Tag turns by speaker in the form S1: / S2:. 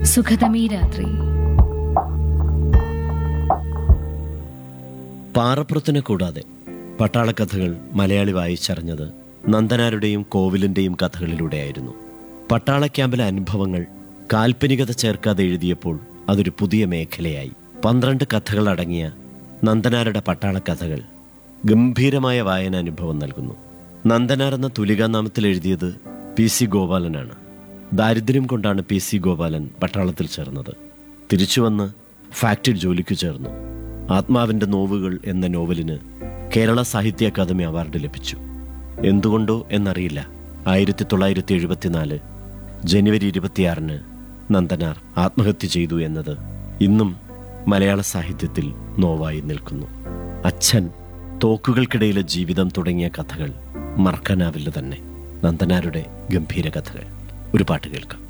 S1: സുഖതമീ രാത്രി
S2: പാറപ്പുറത്തിനെ കൂടാതെ പട്ടാളക്കഥകൾ മലയാളി വായിച്ചറിഞ്ഞത് നന്ദനാരുടെയും കോവിലിന്റെയും കഥകളിലൂടെയായിരുന്നു പട്ടാള ക്യാമ്പിലെ അനുഭവങ്ങൾ കാൽപ്പനികത ചേർക്കാതെ എഴുതിയപ്പോൾ അതൊരു പുതിയ മേഖലയായി പന്ത്രണ്ട് കഥകൾ അടങ്ങിയ നന്ദനാരുടെ പട്ടാള കഥകൾ ഗംഭീരമായ വായന അനുഭവം നൽകുന്നു നന്ദനാർ എന്ന തുലികാനാമത്തിൽ എഴുതിയത് പി സി ഗോപാലനാണ് ദാരിദ്ര്യം കൊണ്ടാണ് പി സി ഗോപാലൻ പട്ടാളത്തിൽ ചേർന്നത് തിരിച്ചുവന്ന് ഫാക്ടറി ജോലിക്കു ചേർന്നു ആത്മാവിന്റെ നോവുകൾ എന്ന നോവലിന് കേരള സാഹിത്യ അക്കാദമി അവാർഡ് ലഭിച്ചു എന്തുകൊണ്ടോ എന്നറിയില്ല ആയിരത്തി തൊള്ളായിരത്തി എഴുപത്തിനാല് ജനുവരി ഇരുപത്തിയാറിന് നന്ദനാർ ആത്മഹത്യ ചെയ്തു എന്നത് ഇന്നും മലയാള സാഹിത്യത്തിൽ നോവായി നിൽക്കുന്നു അച്ഛൻ തോക്കുകൾക്കിടയിലെ ജീവിതം തുടങ്ങിയ കഥകൾ മറക്കാനാവില്ല തന്നെ നന്ദനാരുടെ ഗംഭീര കഥകൾ ഒരു പാട്ട് കേൾക്കാം